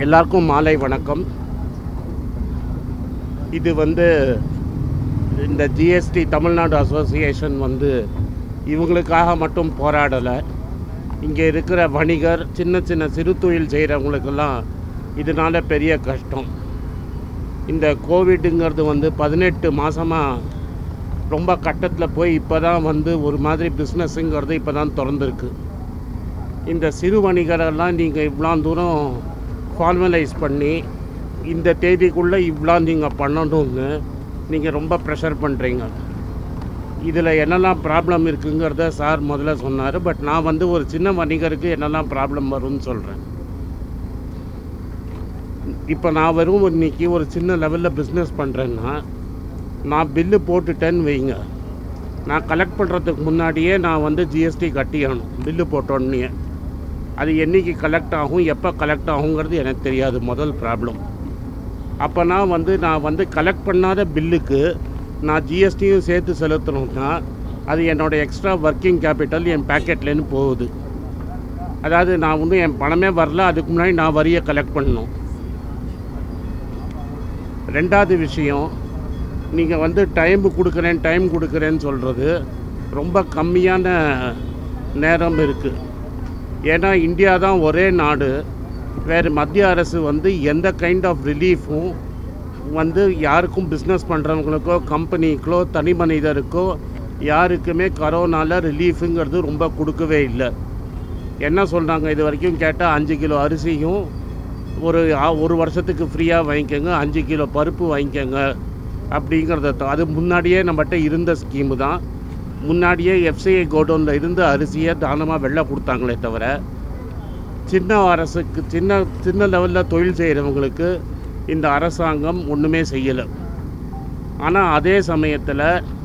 எல்லாருக்கும் மாலை வணக்கம் இது வந்து இந்த ஜிஎஸ்டி தமிழ்நாடு அசோசியேஷன் வந்து இவங்களுக்காக மட்டும் போராடலை இங்கே இருக்கிற வணிகர் சின்ன சின்ன சிறு தொழில் செய்கிறவங்களுக்கெல்லாம் இதனால் பெரிய கஷ்டம் இந்த கோவிட்டுங்கிறது வந்து பதினெட்டு மாதமாக ரொம்ப கட்டத்தில் போய் இப்போ தான் வந்து ஒரு மாதிரி பிஸ்னஸ்ஸுங்கிறது இப்போ தான் திறந்துருக்கு இந்த சிறு வணிகரெல்லாம் நீங்கள் இவ்வளோ தூரம் ஃபார்மலைஸ் பண்ணி இந்த தேதிக்குள்ளே இவ்வளோ நீங்கள் பண்ணணும்னு நீங்கள் ரொம்ப ப்ரெஷர் பண்ணுறீங்க இதில் என்னெல்லாம் ப்ராப்ளம் இருக்குங்கிறத சார் முதல்ல சொன்னார் பட் நான் வந்து ஒரு சின்ன வணிகருக்கு என்னெல்லாம் ப்ராப்ளம் வரும்னு சொல்கிறேன் இப்போ நான் வெறும் இன்னைக்கு ஒரு சின்ன லெவலில் பிஸ்னஸ் பண்ணுறேன்னா நான் பில்லு போட்டுட்டேன்னு வைங்க நான் கலெக்ட் பண்ணுறதுக்கு முன்னாடியே நான் வந்து ஜிஎஸ்டி கட்டியாகணும் பில்லு போட்டோன்னே அது என்றைக்கு கலெக்ட் ஆகும் எப்போ கலெக்ட் ஆகுங்கிறது எனக்கு தெரியாது முதல் ப்ராப்ளம் அப்போனா வந்து நான் வந்து கலெக்ட் பண்ணாத பில்லுக்கு நான் ஜிஎஸ்டியும் சேர்த்து செலுத்தணும்னா அது என்னோடய எக்ஸ்ட்ரா ஒர்க்கிங் கேபிட்டல் என் பேக்கெட்லேருந்து போகுது அதாவது நான் இன்னும் என் பணமே வரல அதுக்கு முன்னாடி நான் வரியை கலெக்ட் பண்ணணும் ரெண்டாவது விஷயம் நீங்கள் வந்து டைம் கொடுக்குறேன் டைம் கொடுக்குறேன்னு சொல்கிறது ரொம்ப கம்மியான நேரம் இருக்குது ஏன்னா இந்தியா தான் ஒரே நாடு வேறு மத்திய அரசு வந்து எந்த கைண்ட் ஆஃப் ரிலீஃபும் வந்து யாருக்கும் பிஸ்னஸ் பண்ணுறவங்களுக்கோ கம்பெனிக்கோ தனி மனிதருக்கோ யாருக்குமே கரோனாவில் ரிலீஃபுங்கிறது ரொம்ப கொடுக்கவே இல்லை என்ன சொல்கிறாங்க இது வரைக்கும் கேட்டால் அஞ்சு கிலோ அரிசியும் ஒரு ஆ- ஒரு வருஷத்துக்கு ஃப்ரீயாக வாங்கிக்கோங்க அஞ்சு கிலோ பருப்பு வாங்கிக்கோங்க அப்படிங்கிறத த- அது முன்னாடியே நம்மகிட்ட இருந்த ஸ்கீமு தான் முன்னாடியே எஃப்சிஐ கோடவுனில் இருந்த அரிசியை தானமாக வெளில கொடுத்தாங்களே தவிர சின்ன அரசுக்கு சின்ன சின்ன லெவலில் தொழில் செய்கிறவங்களுக்கு இந்த அரசாங்கம் ஒன்றுமே செய்யலை ஆனால் அதே சமயத்தில்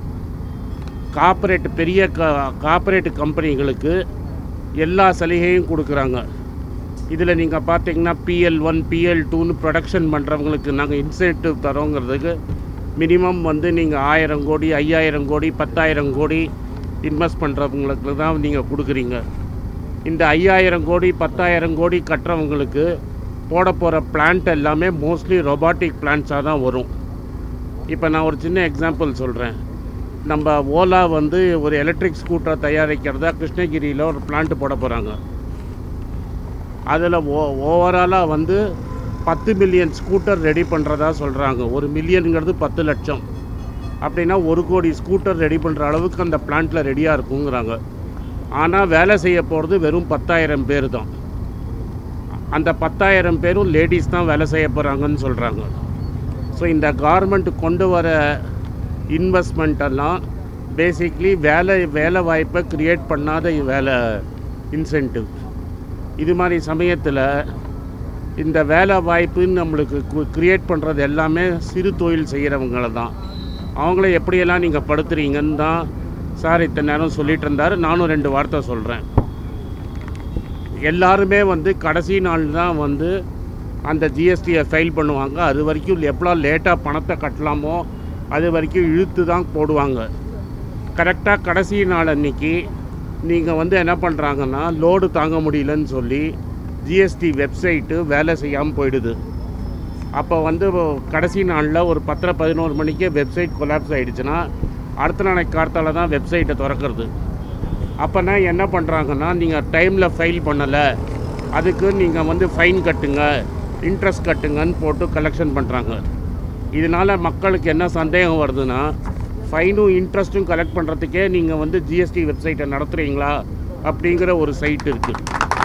கார்ப்பரேட் பெரிய க கார்ப்பரேட் கம்பெனிகளுக்கு எல்லா சலுகையும் கொடுக்குறாங்க இதில் நீங்கள் பார்த்தீங்கன்னா பிஎல் ஒன் பிஎல் டூன்னு ப்ரொடக்ஷன் பண்ணுறவங்களுக்கு நாங்கள் இன்சென்டிவ் தரோங்கிறதுக்கு மினிமம் வந்து நீங்கள் ஆயிரம் கோடி ஐயாயிரம் கோடி பத்தாயிரம் கோடி இன்வெஸ்ட் பண்ணுறவங்களுக்கு தான் நீங்கள் கொடுக்குறீங்க இந்த ஐயாயிரம் கோடி பத்தாயிரம் கோடி கட்டுறவங்களுக்கு போட போகிற பிளான்ட் எல்லாமே மோஸ்ட்லி ரொபாட்டிக் பிளான்ட்ஸாக தான் வரும் இப்போ நான் ஒரு சின்ன எக்ஸாம்பிள் சொல்கிறேன் நம்ம ஓலா வந்து ஒரு எலக்ட்ரிக் ஸ்கூட்டரை தயாரிக்கிறதா கிருஷ்ணகிரியில் ஒரு பிளான்ட் போட போகிறாங்க அதில் ஓ ஓவராலாக வந்து பத்து மில்லியன் ஸ்கூட்டர் ரெடி பண்ணுறதா சொல்கிறாங்க ஒரு மில்லியனுங்கிறது பத்து லட்சம் அப்படின்னா ஒரு கோடி ஸ்கூட்டர் ரெடி பண்ணுற அளவுக்கு அந்த பிளான்ட்டில் ரெடியாக இருக்குங்கிறாங்க ஆனால் வேலை செய்ய போகிறது வெறும் பத்தாயிரம் பேர் தான் அந்த பத்தாயிரம் பேரும் லேடிஸ் தான் வேலை செய்ய போகிறாங்கன்னு சொல்கிறாங்க ஸோ இந்த கார்மெண்ட் கொண்டு வர இன்வெஸ்ட்மெண்ட் எல்லாம் பேசிக்லி வேலை வேலை வாய்ப்பை க்ரியேட் பண்ணாத வேலை இன்சென்டிவ் இது மாதிரி சமயத்தில் இந்த வேலை வாய்ப்புன்னு நம்மளுக்கு க்ரியேட் பண்ணுறது எல்லாமே சிறு தொழில் செய்கிறவங்கள தான் அவங்கள எப்படியெல்லாம் நீங்கள் படுத்துறீங்கன்னு தான் சார் இத்தனை நேரம் சொல்லிட்டு இருந்தார் நானும் ரெண்டு வார்த்தை சொல்கிறேன் எல்லாருமே வந்து கடைசி நாள் தான் வந்து அந்த ஜிஎஸ்டியை ஃபைல் பண்ணுவாங்க அது வரைக்கும் எவ்வளோ லேட்டாக பணத்தை கட்டலாமோ அது வரைக்கும் இழுத்து தான் போடுவாங்க கரெக்டாக கடைசி நாள் அன்னைக்கு நீங்கள் வந்து என்ன பண்ணுறாங்கன்னா லோடு தாங்க முடியலன்னு சொல்லி ஜிஎஸ்டி வெப்சைட்டு வேலை செய்யாமல் போயிடுது அப்போ வந்து கடைசி நாளில் ஒரு பத்தரை பதினோரு மணிக்கே வெப்சைட் கொலாப்ஸ் ஆகிடுச்சுன்னா அடுத்த நாளைக்கு கார்த்தால தான் வெப்சைட்டை திறக்கிறது அப்போனா என்ன பண்ணுறாங்கன்னா நீங்கள் டைமில் ஃபைல் பண்ணலை அதுக்கு நீங்கள் வந்து ஃபைன் கட்டுங்க இன்ட்ரெஸ்ட் கட்டுங்கன்னு போட்டு கலெக்ஷன் பண்ணுறாங்க இதனால் மக்களுக்கு என்ன சந்தேகம் வருதுன்னா ஃபைனும் இன்ட்ரெஸ்ட்டும் கலெக்ட் பண்ணுறதுக்கே நீங்கள் வந்து ஜிஎஸ்டி வெப்சைட்டை நடத்துகிறீங்களா அப்படிங்கிற ஒரு சைட் இருக்குது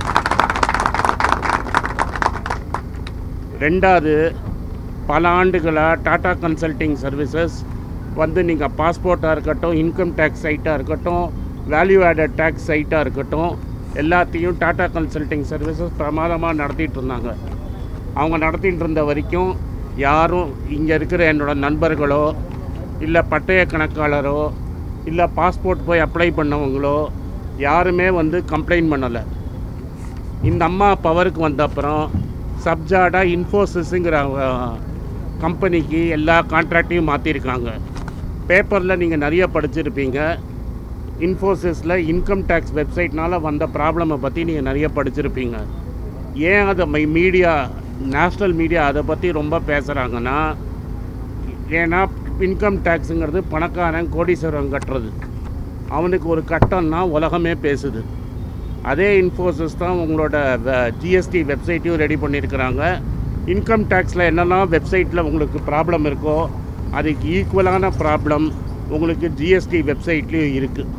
ரெண்டாவது பல ஆண்டுகளாக டாடா கன்சல்டிங் சர்வீசஸ் வந்து நீங்கள் பாஸ்போர்ட்டாக இருக்கட்டும் இன்கம் டேக்ஸ் சைட்டாக இருக்கட்டும் வேல்யூ ஆடட் டேக்ஸ் சைட்டாக இருக்கட்டும் எல்லாத்தையும் டாடா கன்சல்டிங் சர்வீசஸ் பிரமாதமாக நடத்திட்டு இருந்தாங்க அவங்க நடத்திட்டு இருந்த வரைக்கும் யாரும் இங்கே இருக்கிற என்னோட நண்பர்களோ இல்லை பட்டய கணக்காளரோ இல்லை பாஸ்போர்ட் போய் அப்ளை பண்ணவங்களோ யாருமே வந்து கம்ப்ளைண்ட் பண்ணலை இந்த அம்மா பவருக்கு வந்த அப்புறம் சப்ஜாடா இன்ஃபோசிஸுங்கிற கம்பெனிக்கு எல்லா கான்ட்ராக்டையும் மாற்றிருக்காங்க பேப்பரில் நீங்கள் நிறைய படிச்சிருப்பீங்க இன்ஃபோசிஸில் இன்கம் டேக்ஸ் வெப்சைட்னால வந்த ப்ராப்ளமை பற்றி நீங்கள் நிறைய படிச்சிருப்பீங்க ஏன் அதை மை மீடியா நேஷ்னல் மீடியா அதை பற்றி ரொம்ப பேசுகிறாங்கன்னா ஏன்னா இன்கம் டேக்ஸுங்கிறது பணக்காரன் கோடீஸ்வரன் கட்டுறது அவனுக்கு ஒரு கட்டம்னா உலகமே பேசுது அதே இன்ஃபோசிஸ் தான் உங்களோட ஜிஎஸ்டி வெப்சைட்டையும் ரெடி பண்ணியிருக்கிறாங்க இன்கம் டேக்ஸில் என்னெல்லாம் வெப்சைட்டில் உங்களுக்கு ப்ராப்ளம் இருக்கோ அதுக்கு ஈக்குவலான ப்ராப்ளம் உங்களுக்கு ஜிஎஸ்டி வெப்சைட்லேயும் இருக்குது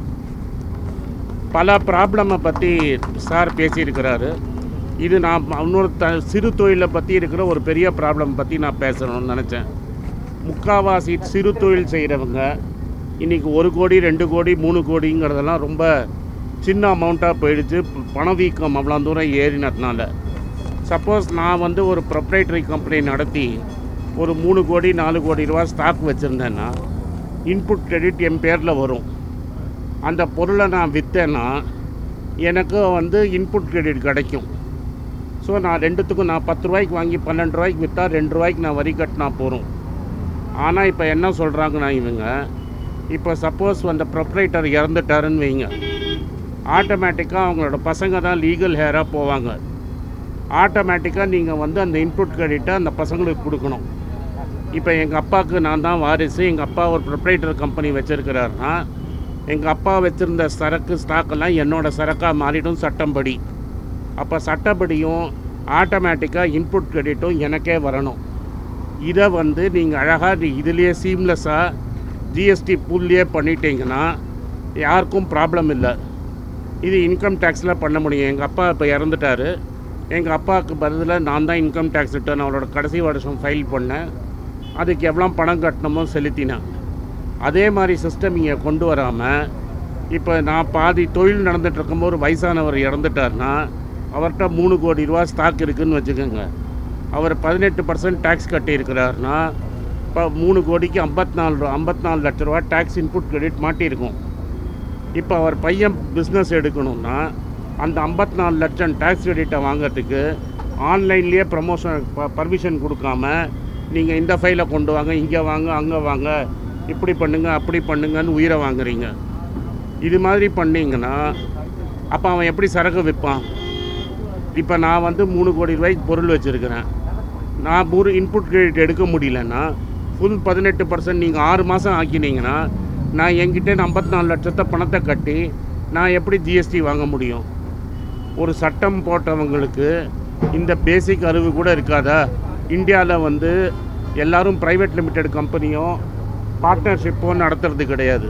பல ப்ராப்ளமை பற்றி சார் பேசியிருக்கிறாரு இது நான் இன்னொரு த சிறு தொழிலை பற்றி இருக்கிற ஒரு பெரிய ப்ராப்ளம் பற்றி நான் பேசணும்னு நினச்சேன் முக்காவாசி சிறு தொழில் செய்கிறவங்க இன்றைக்கி ஒரு கோடி ரெண்டு கோடி மூணு கோடிங்கிறதெல்லாம் ரொம்ப சின்ன அமௌண்ட்டாக போயிடுச்சு ப- பணவீக்கம் அவ்வளோ தூரம் ஏறினதுனால சப்போஸ் நான் வந்து ஒரு ப்ரொப்ரைட்டரி கம்பெனி நடத்தி ஒரு மூணு கோடி நாலு கோடி ரூபா ஸ்டாக் வச்சுருந்தேன்னா இன்புட் கிரெடிட் என் பேரில் வரும் அந்த பொருளை நான் விற்றேன்னா எனக்கு வந்து இன்புட் கிரெடிட் கிடைக்கும் ஸோ நான் ரெண்டுத்துக்கும் நான் பத்து ரூபாய்க்கு வாங்கி பன்னெண்டு ரூபாய்க்கு விற்றா ரெண்டு ரூபாய்க்கு நான் வரி கட்டினா போகிறோம் ஆனால் இப்போ என்ன சொல்கிறாங்கன்னா இவங்க இப்போ சப்போஸ் அந்த ப்ரொப்ரைட்டர் இறந்துட்டாருன்னு வைங்க ஆட்டோமேட்டிக்காக அவங்களோட பசங்க தான் லீகல் ஹேராக போவாங்க ஆட்டோமேட்டிக்காக நீங்கள் வந்து அந்த இன்புட் கிரெடிட்டை அந்த பசங்களுக்கு கொடுக்கணும் இப்போ எங்கள் அப்பாவுக்கு நான் தான் வாரிசு எங்கள் அப்பா ஒரு ப்ரொப்ரைட்டர் கம்பெனி வச்சுருக்கிறாருன்னா எங்கள் அப்பா வச்சுருந்த சரக்கு ஸ்டாக்கெல்லாம் என்னோடய சரக்காக மாறிடும் சட்டம்படி அப்போ சட்டப்படியும் ஆட்டோமேட்டிக்காக இன்புட் கிரெடிட்டும் எனக்கே வரணும் இதை வந்து நீங்கள் அழகாக இதுலேயே சீம்லெஸ்ஸாக ஜிஎஸ்டி பூல்லையே பண்ணிட்டீங்கன்னா யாருக்கும் ப்ராப்ளம் இல்லை இது இன்கம் டேக்ஸில் பண்ண முடியும் எங்கள் அப்பா இப்போ இறந்துட்டாரு எங்கள் அப்பாவுக்கு பதிலாக நான் தான் இன்கம் டேக்ஸ் ரிட்டர்ன் அவரோட கடைசி வருஷம் ஃபைல் பண்ணேன் அதுக்கு எவ்வளோ பணம் கட்டணுமோ செலுத்தினேன் அதே மாதிரி சிஸ்டம் இங்கே கொண்டு வராமல் இப்போ நான் பாதி தொழில் நடந்துட்டு இருக்கும்போது ஒரு வயசானவர் இறந்துட்டார்னா அவர்கிட்ட மூணு கோடி ரூபா ஸ்டாக் இருக்குன்னு வச்சுக்கோங்க அவர் பதினெட்டு பர்சன்ட் டேக்ஸ் கட்டியிருக்கிறாருன்னா இப்போ மூணு கோடிக்கு ஐம்பத்தி நாலு ரூபா ஐம்பத்தி நாலு லட்ச ரூபா டேக்ஸ் இன்புட் கிரெடிட் மாட்டியிருக்கும் இப்போ அவர் பையன் பிஸ்னஸ் எடுக்கணும்னா அந்த ஐம்பத்தி நாலு லட்சம் டேக்ஸ் கிரெடிட்டை வாங்குறதுக்கு ஆன்லைன்லேயே ப்ரமோஷன் பர்மிஷன் கொடுக்காம நீங்கள் இந்த ஃபைலை கொண்டு வாங்க இங்கே வாங்க அங்கே வாங்க இப்படி பண்ணுங்க அப்படி பண்ணுங்கன்னு உயிரை வாங்குறீங்க இது மாதிரி பண்ணீங்கன்னா அப்போ அவன் எப்படி சரக்கு விற்பான் இப்போ நான் வந்து மூணு கோடி ரூபாய்க்கு பொருள் வச்சுருக்கிறேன் நான் மூணு இன்புட் கிரெடிட் எடுக்க முடியலன்னா ஃபுல் பதினெட்டு பர்சன்ட் நீங்கள் ஆறு மாதம் ஆக்கினீங்கன்னா நான் என்கிட்ட ஐம்பத்தி நாலு லட்சத்தை பணத்தை கட்டி நான் எப்படி ஜிஎஸ்டி வாங்க முடியும் ஒரு சட்டம் போட்டவங்களுக்கு இந்த பேசிக் அறிவு கூட இருக்காதா இந்தியாவில் வந்து எல்லாரும் ப்ரைவேட் லிமிடெட் கம்பெனியும் பார்ட்னர்ஷிப்பும் நடத்துறது கிடையாது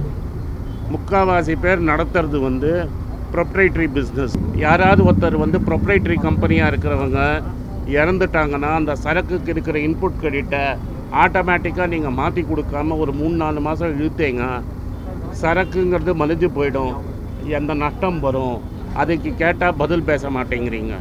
முக்காவாசி பேர் நடத்துறது வந்து ப்ரொப்ரைட்ரி பிஸ்னஸ் யாராவது ஒருத்தர் வந்து ப்ரொப்ரைட்ரி கம்பெனியாக இருக்கிறவங்க இறந்துட்டாங்கன்னா அந்த சரக்குக்கு இருக்கிற இன்புட் கிரெடிட்டை ஆட்டோமேட்டிக்காக நீங்கள் மாற்றி கொடுக்காம ஒரு மூணு நாலு மாதம் இழுத்தீங்க சரக்குங்கிறது மலிஞ்சு போயிடும் எந்த நஷ்டம் வரும் அதுக்கு கேட்டால் பதில் பேச மாட்டேங்கிறீங்க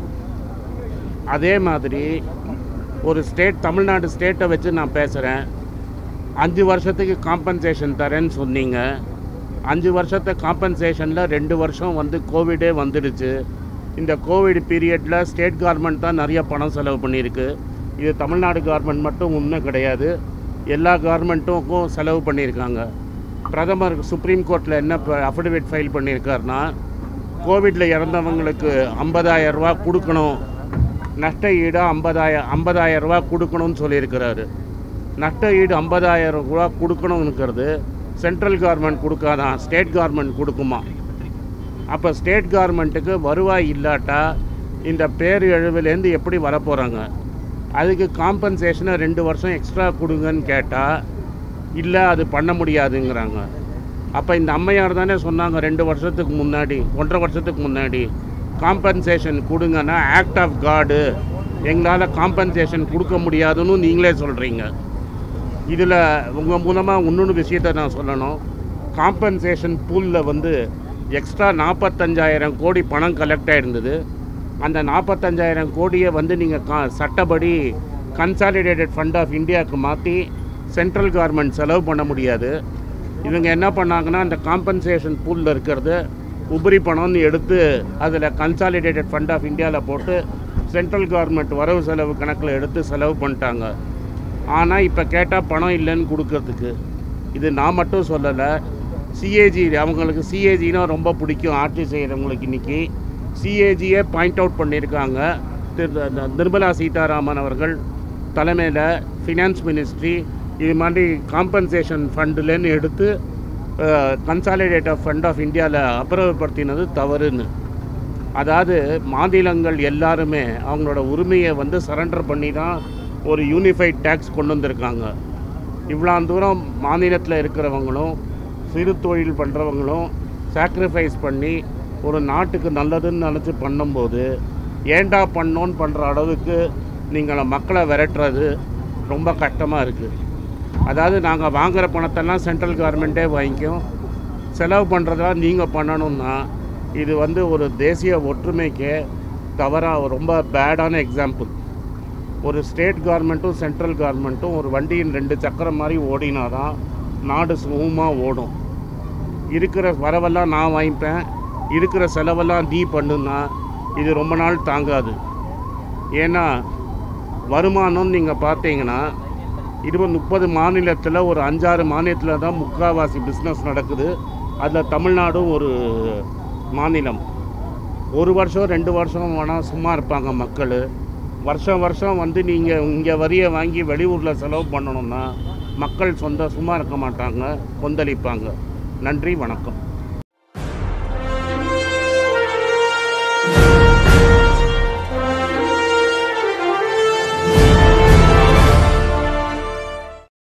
அதே மாதிரி ஒரு ஸ்டேட் தமிழ்நாடு ஸ்டேட்டை வச்சு நான் பேசுகிறேன் அஞ்சு வருஷத்துக்கு காம்பன்சேஷன் தரேன்னு சொன்னீங்க அஞ்சு வருஷத்தை காம்பன்சேஷனில் ரெண்டு வருஷம் வந்து கோவிடே வந்துடுச்சு இந்த கோவிட் பீரியடில் ஸ்டேட் கவர்மெண்ட் தான் நிறைய பணம் செலவு பண்ணியிருக்கு இது தமிழ்நாடு கவர்மெண்ட் மட்டும் உண்மை கிடையாது எல்லா கவர்மெண்ட்டுக்கும் செலவு பண்ணியிருக்காங்க பிரதமர் சுப்ரீம் கோர்ட்டில் என்ன அஃபிடவிட் ஃபைல் பண்ணியிருக்காருன்னா கோவிட்டில் இறந்தவங்களுக்கு 50000 ரூபா கொடுக்கணும் நஷ்ட ஈடு ஐம்பதாயிரம் ஐம்பதாயிரம் ரூபா கொடுக்கணும்னு சொல்லியிருக்கிறாரு நஷ்ட ஈடு ஐம்பதாயிரம் ரூபா கொடுக்கணுங்கிறது சென்ட்ரல் கவர்மெண்ட் கொடுக்காதான் ஸ்டேட் கவர்மெண்ட் கொடுக்குமா அப்போ ஸ்டேட் கவர்மெண்ட்டுக்கு வருவாய் இல்லாட்டா இந்த பேர் எழுவிலேருந்து எப்படி வரப்போகிறாங்க அதுக்கு காம்பன்சேஷனை ரெண்டு வருஷம் எக்ஸ்ட்ரா கொடுங்கன்னு கேட்டால் இல்லை அது பண்ண முடியாதுங்கிறாங்க அப்போ இந்த அம்மையார் தானே சொன்னாங்க ரெண்டு வருஷத்துக்கு முன்னாடி ஒன்றரை வருஷத்துக்கு முன்னாடி காம்பன்சேஷன் கொடுங்கன்னா ஆக்ட் ஆஃப் காடு எங்களால் காம்பன்சேஷன் கொடுக்க முடியாதுன்னு நீங்களே சொல்கிறீங்க இதில் உங்கள் மூலமாக இன்னொன்று விஷயத்தை நான் சொல்லணும் காம்பன்சேஷன் பூலில் வந்து எக்ஸ்ட்ரா நாற்பத்தஞ்சாயிரம் கோடி பணம் கலெக்ட் ஆகிருந்தது அந்த நாற்பத்தஞ்சாயிரம் கோடியை வந்து நீங்கள் கா சட்டப்படி கன்சாலிடேட்டட் ஃபண்ட் ஆஃப் இந்தியாவுக்கு மாற்றி சென்ட்ரல் கவர்மெண்ட் செலவு பண்ண முடியாது இவங்க என்ன பண்ணாங்கன்னா அந்த காம்பன்சேஷன் பூலில் இருக்கிறது உபரி பணம்னு எடுத்து அதில் கன்சாலிடேட்டட் ஃபண்ட் ஆஃப் இந்தியாவில் போட்டு சென்ட்ரல் கவர்மெண்ட் வரவு செலவு கணக்கில் எடுத்து செலவு பண்ணிட்டாங்க ஆனால் இப்போ கேட்டால் பணம் இல்லைன்னு கொடுக்கறதுக்கு இது நான் மட்டும் சொல்லலை சிஏஜி அவங்களுக்கு சிஏஜினா ரொம்ப பிடிக்கும் ஆட்சி செய்கிறவங்களுக்கு இன்றைக்கி சிஏஜியே பாயிண்ட் அவுட் பண்ணியிருக்காங்க திரு ந- நிர்மலா சீதாராமன் அவர்கள் தலைமையில் ஃபினான்ஸ் மினிஸ்ட்ரி இது மாதிரி காம்பன்சேஷன் ஃபண்டுலேருந்து எடுத்து கன்சாலிடேட் ஆஃப் ஃபண்ட் ஆஃப் இந்தியாவில் அப்புறப்படுத்தினது தவறுன்னு அதாவது மாநிலங்கள் எல்லாருமே அவங்களோட உரிமையை வந்து சரண்டர் பண்ணி தான் ஒரு யூனிஃபைட் டேக்ஸ் கொண்டு வந்திருக்காங்க இவ்வளோ தூரம் மாநிலத்தில் இருக்கிறவங்களும் சிறு தொழில் பண்ணுறவங்களும் சாக்ரிஃபைஸ் பண்ணி ஒரு நாட்டுக்கு நல்லதுன்னு நினச்சி பண்ணும்போது ஏண்டா பண்ணோன்னு பண்ணுற அளவுக்கு நீங்கள் மக்களை விரட்டுறது ரொம்ப கஷ்டமாக இருக்குது அதாவது நாங்கள் வாங்குகிற பணத்தெல்லாம் சென்ட்ரல் கவர்மெண்ட்டே வாங்கிக்கும் செலவு பண்ணுறதெல்லாம் நீங்கள் பண்ணணும்னா இது வந்து ஒரு தேசிய ஒற்றுமைக்கு தவறாக ரொம்ப பேடான எக்ஸாம்பிள் ஒரு ஸ்டேட் கவர்மெண்ட்டும் சென்ட்ரல் கவர்மெண்ட்டும் ஒரு வண்டியின் ரெண்டு சக்கரம் மாதிரி ஓடினா தான் நாடு சுமூகமாக ஓடும் இருக்கிற வரவெல்லாம் நான் வாங்கிப்பேன் இருக்கிற செலவெல்லாம் நீ பண்ணுன்னா இது ரொம்ப நாள் தாங்காது ஏன்னா வருமானம் நீங்கள் பார்த்தீங்கன்னா இருபது முப்பது மாநிலத்தில் ஒரு அஞ்சாறு மாநிலத்தில் தான் முக்கால்வாசி பிஸ்னஸ் நடக்குது அதில் தமிழ்நாடும் ஒரு மாநிலம் ஒரு வருஷம் ரெண்டு வருஷம் வேணால் சும்மா இருப்பாங்க மக்கள் வருஷம் வருஷம் வந்து நீங்கள் இங்கே வரியை வாங்கி வெளியூரில் செலவு பண்ணணும்னா மக்கள் சொந்த சும்மா இருக்க மாட்டாங்க கொந்தளிப்பாங்க நன்றி வணக்கம்